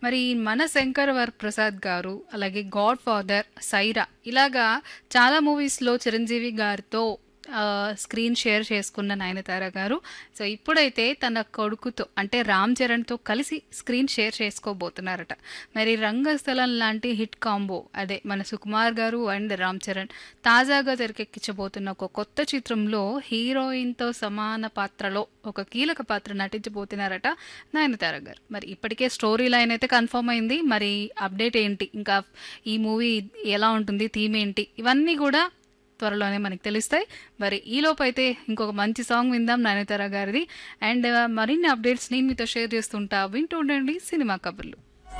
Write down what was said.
మరి మన శంకర్ వర్ ప్రసాద్ గారు అలాగే గాడ్ ఫాదర్ సైరా ఇలాగా చాలా మూవీస్లో చిరంజీవి గారితో ఆ, స్క్రీన్ షేర్ చేసుకున్న నయనతార గారు సో ఇప్పుడైతే తన కొడుకుతో అంటే రామ్ చరణ్తో కలిసి స్క్రీన్ షేర్ చేసుకోబోతున్నారట మరి రంగస్థలం లాంటి హిట్ కాంబో అదే మన సుకుమార్ గారు అండ్ రామ్ చరణ్ తాజాగా తెరకెక్కించబోతున్న ఒక కొత్త చిత్రంలో హీరోయిన్తో సమాన పాత్రలో ఒక కీలక పాత్ర నటించబోతున్నారట నయనతార గారు మరి ఇప్పటికే స్టోరీ లైన్ అయితే కన్ఫర్మ్ అయింది మరి అప్డేట్ ఏంటి ఇంకా ఈ మూవీ ఎలా ఉంటుంది థీమ్ ఏంటి ఇవన్నీ కూడా త్వరలోనే మనకి తెలుస్తాయి మరి ఈలోపు అయితే ఇంకొక మంచి సాంగ్ విందాం నయనతార గారిది అండ్ మరిన్ని అప్డేట్స్ నేను మీతో షేర్ చేస్తుంటా వింటూ ఉండండి సినిమా కబుర్లు